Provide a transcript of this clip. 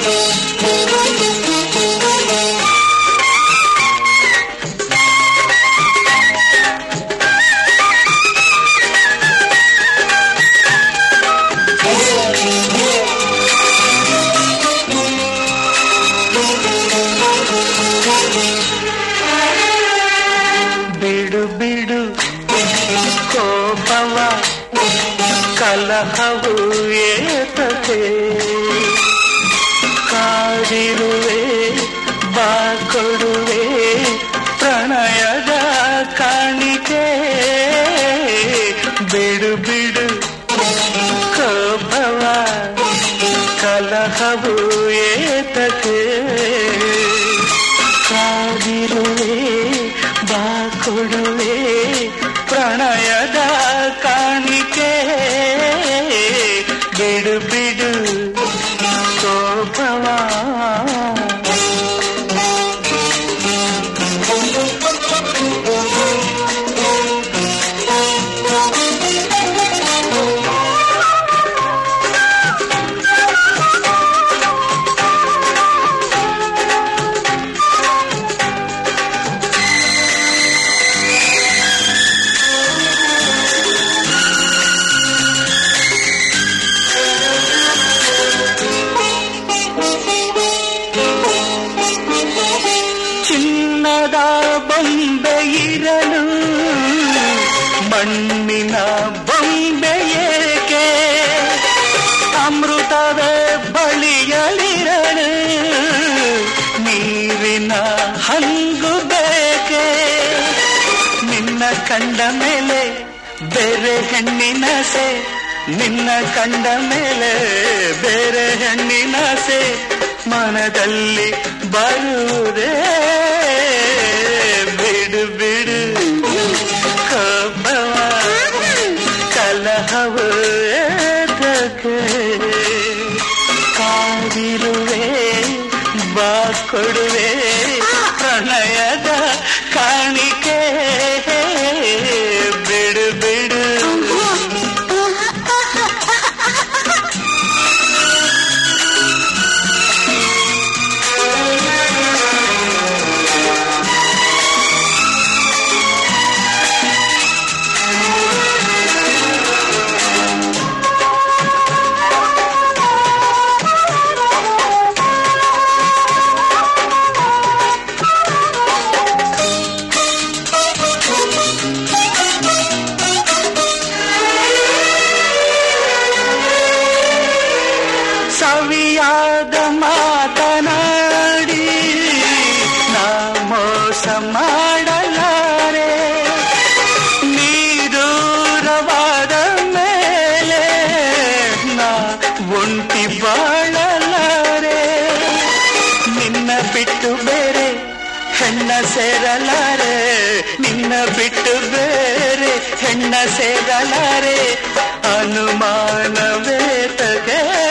ಬಿಡು ಬಿಡು ಕೋಪವ ಕಲಹವು ಏತತೆ ಕಾದಿರುವೆ ಬಾ ಕೊಡುವೆ ಪ್ರಣಯದ ಕಾಣಿಕೆ ಬಿಡು ಬಿಡು ಕೋಪವ ಕಲಹವು ಏತತೆ ಕಾದಿರುವೆ ಬಾ ಕೊಡುವೆ ಪ್ರಣಯದ ಕಾಣಿಕೆ ಬಿಡು ಬಿಡು ಕೋಪವ ಚಿನ್ನದ ಬೊಂಬೆ ಇರಲು ಮಣ್ಣಿನ ಬೊಂಬೆ ಏಕೆ ಅಮೃತವೇ ಬಳಿಯಲಿರಲು ನೀರಿನ ಹಂಗು ಬೇಕೆ ನಿನ್ನ ಕಂಡ ಮೇಲೆ ಬೇರೆ ಹೆಣ್ಣಿನಸೆ ನಿನ್ನ ಕಂಡ ಮೇಲೆ ಬೇರೆ ಹೆಣ್ಣಿನಸೆ ಮನದಲ್ಲಿ ಬರುವುದೇ ಬಿಡು ಬಿಡು ಕೋಪವ ಕಲಹವು ಏತಕ್ಕೆ ಕಾದಿರುವೆ ಬಾ ಕೊಡುವೆ ಪ್ರಣಯದ ಕಾಣಿಕೆ ಬಿಡು ಬಿಡು ಸವಿಯಾದ ಮಾತನಾಡಿ ನಾ ಮೋಸ ಮಾಡಲಾರೆ ನೀ ದೂರವಾದ ಮೇಲೆ ನಾ ಒಂಟಿ ಬಾಳಲಾರೆ ನಿನ್ನ ಬಿಟ್ಟು ಬೇರೆ ಹೆಣ್ಣ ಸೇರಲಾರೆ ನಿನ್ನ ಬಿಟ್ಟು ಬೇರೆ ಹೆಣ್ಣ ಸೇರಲಾರೆ ಅನುಮಾನವೇ ತಗೆ